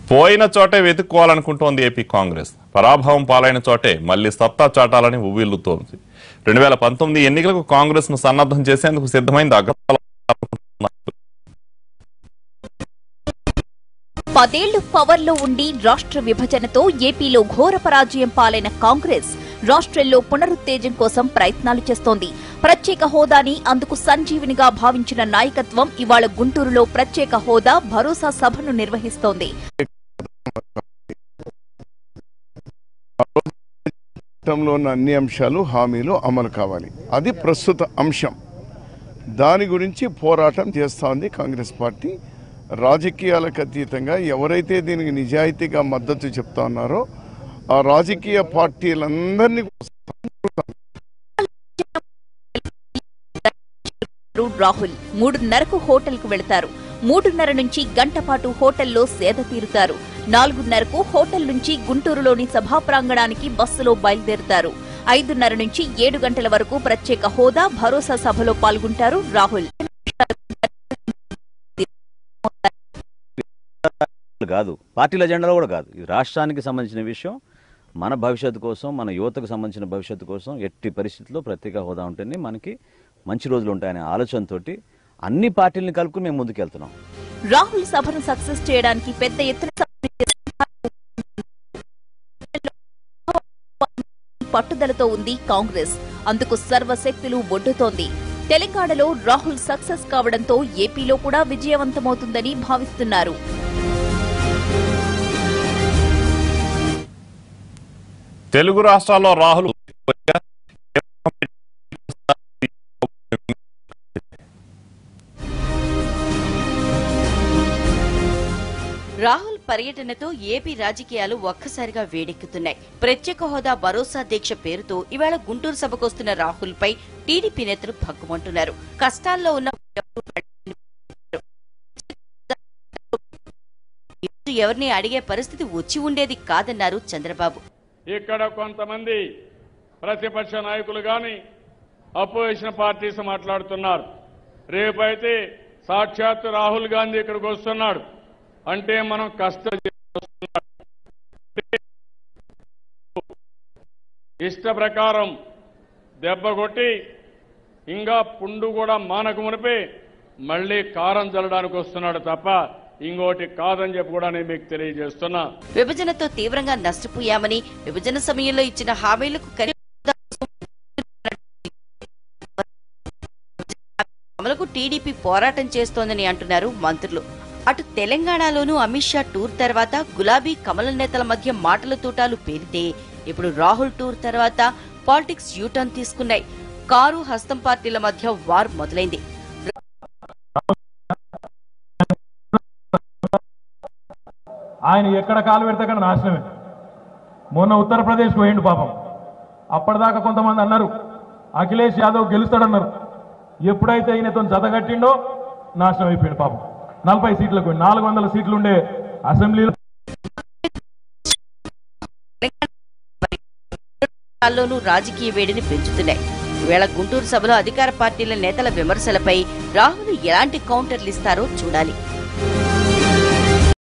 పోయిన చోటే వెతుక్కోవాలనుకుంటోంది ఏపీ కాంగ్రెస్ పరాభవం పాలైన చోటే మళ్లీ సత్తా చాటాలని ఉవ్విల్లుతోంది రెండు వేల పంతొమ్మిది ఎన్నికలకు కాంగ్రెస్ ను సన్నద్ధం చేసేందుకు సిద్ధమైంది అగ్రతల పదేళ్లు పవర్లో ఉండి రాష్ట్ర విభజనతో ఏపీలో ఘోర పరాజయం పాలైన కాంగ్రెస్ రాష్ట్రంలో పునరుత్తేజం కోసం ప్రయత్నాలు చేస్తోంది ప్రత్యేక హోదాని అందుకు సంజీవినిగా భావించిన నాయకత్వం ఇవాళ గుంటూరులో ప్రత్యేక హోదా భరోసా సభను నిర్వహిస్తోంది చట్టంలో ఉన్న అన్ని అంశాలు హామీలు అమలు కావాలి అది ప్రస్తుత అంశం దాని గురించి పోరాటం చేస్తూ ఉంది కాంగ్రెస్ పార్టీ రాజకీయాలకు అతీతంగా ఎవరైతే దీనికి నిజాయితీగా మద్దతు చెప్తా ఉన్నారో ఆ రాజకీయ పార్టీలందరినీ రాహుల్ మూడున్నరకు హోటల్కు వెళతారు మూడున్నర నుంచి గంట పాటు హోటల్లో సేద తీరుతారు నాలుగున్నరకు హోటల్ నుంచి గుంటూరులోని సభా ప్రాంగణానికి బస్సులో బయలుదేరుతారు ఐదున్నర నుంచి ఏడు గంటల వరకు ప్రత్యేక హోదా భరోసా సభలో పాల్గొంటారు రాహుల్ కాదు పార్టీల ఎజెండాలో కూడా కాదు ఇది రాష్ట్రానికి సంబంధించిన విషయం మన భవిష్యత్తు కోసం మన యువతకు సంబంధించిన భవిష్యత్తు కోసం ఎట్టి పరిస్థితుల్లో ప్రత్యేక హోదా ఉంటేనే మనకి మంచి రోజులు ఉంటాయనే ఆలోచనతోటి అన్ని పార్టీలను కలుపుకుని మేము ముందుకెళ్తున్నాం రాహుల్ సభను సక్సెస్ చేయడానికి పెద్ద ఎత్తున సభను చేస్తున్నారు. పట్టుదలతో ఉంది కాంగ్రెస్ అందుకు సర్వశక్తులు ఒడ్డుతోంది తెలంగాణలో రాహుల్ సక్సెస్ కావడంతో ఏపీలో కూడా విజయవంతమవుతుందని భావిస్తున్నారు తెలుగు రాష్ట్రాల్లో రాహుల్ రాహుల్ పర్యటనతో ఏపీ రాజకీయాలు ఒక్కసారిగా వేడెక్కుతున్నాయి ప్రత్యేక హోదా భరోసా దీక్ష పేరుతో ఇవాళ గుంటూరు సభకొస్తున్న రాహుల్ పై టీడీపీ నేతలు భగ్గుమంటున్నారు కష్టాల్లో ఉన్న ఎవరిని అడిగే పరిస్థితి వచ్చి ఉండేది కాదన్నారు చంద్రబాబు ఇక్కడ కొంతమంది ప్రతిపక్ష నాయకులు కానీ అపోజిషన్ పార్టీస్ మాట్లాడుతున్నారు రేపైతే సాక్షాత్ రాహుల్ గాంధీ ఇక్కడికి వస్తున్నాడు అంటే మనం కష్ట ఇష్ట ప్రకారం దెబ్బ కొట్టి ఇంకా పుండు కూడా మానక మునిపి మళ్ళీ కారం చల్లడానికి వస్తున్నాడు తప్ప ఇంకోటి కాదని చెప్పి కూడా నేను మీకు తెలియజేస్తున్నా విభజనతో తీవ్రంగా నష్టపోయామని విభజన సమయంలో ఇచ్చిన హామీలకు కనీస అమలుకు టీడీపీ పోరాటం చేస్తోందని అంటున్నారు మంత్రులు అటు తెలంగాణలోనూ అమిత్ షా టూర్ తర్వాత గులాబీ కమల నేతల మధ్య మాటల తూటాలు పేరితే ఇప్పుడు రాహుల్ టూర్ తర్వాత పాలిటిక్స్ యూటర్న్ తీసుకున్నాయి కారు హస్తం పార్టీల మధ్య వార్ మొదలైంది ఆయన ఎక్కడ కాలు పెడితే అక్కడ నాశనమే మొన్న ఉత్తరప్రదేశ్ పోయిండు పాపం అప్పటిదాకా కొంతమంది అన్నారు అఖిలేష్ యాదవ్ గెలుస్తాడన్నారు ఎప్పుడైతే ఈయనతో జతగట్టిండో నాశనం అయిపోయింది పాపం నలభై సీట్లకు పోయిండు. నాలుగు వందల సీట్లు ఉండే అసెంబ్లీలో రాష్ట్రాల్లోనూ రాజకీయ వేడిని పెంచుతున్నాయి ఈవేళ గుంటూరు సభలో అధికార పార్టీల నేతల విమర్శలపై రాహుల్ ఎలాంటి కౌంటర్లు ఇస్తారో చూడాలి